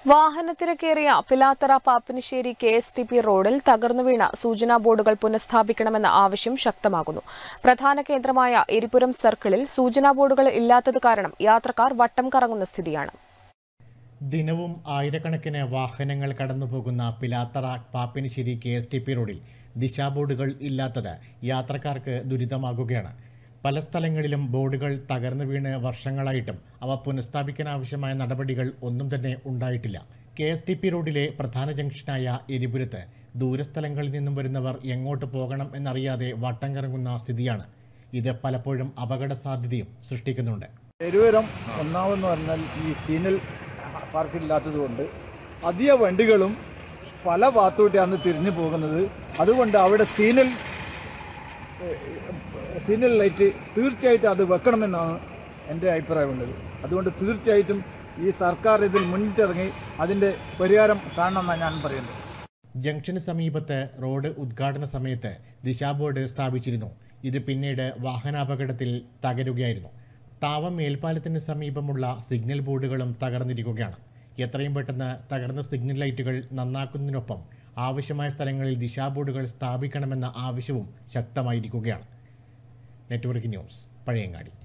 വാഹനത്തിരക്കേറിയ Pilathara Pappinissery K S T P റോഡിൽ തകർന്നു വീണ സൂചനാ ബോർഡുകൾ പുനഃസ്ഥാപിക്കണമെന്ന ആവശ്യം ശക്തമാകുന്നു പ്രധാന കേന്ദ്രമായ എരിപുരം സർക്കിളിൽ സൂചനാ ബോർഡുകൾ ഇല്ലാത്തത് കാരണം യാത്രക്കാർ വട്ടം കറങ്ങുന്ന സ്ഥിതിയാണ് ദിനവും ആയിരക്കണക്കിന് വാഹനങ്ങൾ കടന്നുപോകുന്ന Pilathara Pappinissery K S T P റോഡിൽ ദിശാബോർഡുകൾ ഇല്ലാത്തത് യാത്രക്കാർക്ക് ദുരിതമാകുകയാണ് പല സ്ഥലങ്ങളിലും ബോർഡുകൾ തകർന്നു വീണ് വർഷങ്ങളായിട്ടും അവ പുനഃസ്ഥാപിക്കാൻ ആവശ്യമായ നടപടികൾ ഒന്നും തന്നെ ഉണ്ടായിട്ടില്ല കെ എസ് ടി പി റോഡിലെ പ്രധാന ജംഗ്ഷനായ എരിപുരത്ത് ദൂരസ്ഥലങ്ങളിൽ നിന്നും വരുന്നവർ എങ്ങോട്ട് പോകണം എന്നറിയാതെ വട്ടം കറങ്ങുന്ന സ്ഥിതിയാണ് ഇത് പലപ്പോഴും അപകട സാധ്യതയും സൃഷ്ടിക്കുന്നുണ്ട് എരുവരം ഒന്നാമെന്ന് പറഞ്ഞാൽ ഈ സീനൽ പാർക്കില്ലാത്തത് കൊണ്ട് അധിക വണ്ടികളും പല ഭാഗത്തോട്ടാണ് തിരിഞ്ഞു പോകുന്നത് അതുകൊണ്ട് അവിടെ സീനൽ സീനൽ ലൈറ്റ് തീർച്ചയായിട്ടും അത് വെക്കണമെന്നാണ് എൻ്റെ അഭിപ്രായമുള്ളത് അതുകൊണ്ട് തീർച്ചയായിട്ടും ഈ സർക്കാർ ഇതിൽ മുന്നിട്ടിറങ്ങി അതിൻ്റെ പരിഹാരം കാണണമെന്നാണ് ഞാൻ പറയുന്നത് ജംഗ്ഷന് സമീപത്ത് റോഡ് ഉദ്ഘാടന സമയത്ത് ദിശാബോർഡ് സ്ഥാപിച്ചിരുന്നു ഇത് പിന്നീട് വാഹനാപകടത്തിൽ തകരുകയായിരുന്നു താവം മേൽപ്പാലത്തിന് സമീപമുള്ള സിഗ്നൽ ബോർഡുകളും തകർന്നിരിക്കുകയാണ് എത്രയും പെട്ടെന്ന് തകർന്ന സിഗ്നൽ ലൈറ്റുകൾ നന്നാക്കുന്നതിനൊപ്പം ആവശ്യമായ സ്ഥലങ്ങളിൽ ദിശാബോർഡുകൾ സ്ഥാപിക്കണമെന്ന ആവശ്യവും ശക്തമായിരിക്കുകയാണ് നെറ്റ്വർക്ക് ന്യൂസ് പഴയങ്ങാടി